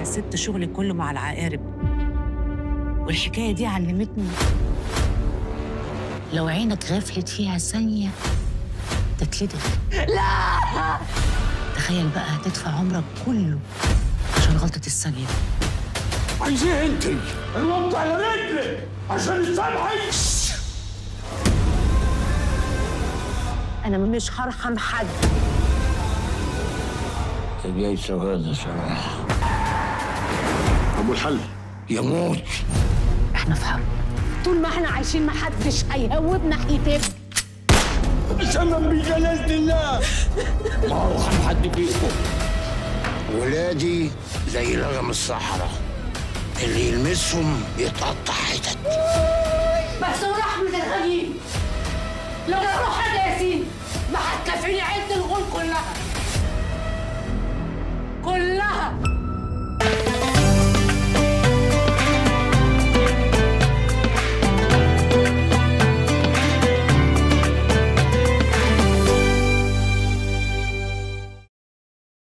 سبت شغلي كله مع العقارب والحكاية دي علمتني لو عينك غفلت فيها ثانية تتلدغ لا تخيل بقى هتدفع عمرك كله عشان غلطة الثانية عايزاه انت الوقت على رجلك عشان تسامحي أنا مش هرحم حد جاي سواد صراحة طب والحل؟ يموت احنا في حرب طول ما احنا عايشين محدش هيهوب ناحية سمن بجلالة الله ما أرحم حد فيكم ولادي زي لغم الصحراء اللي يلمسهم يتقطع حتت بس ورحمة الغنيم لو روح ياسين ما هتكفيني عد الغول كلها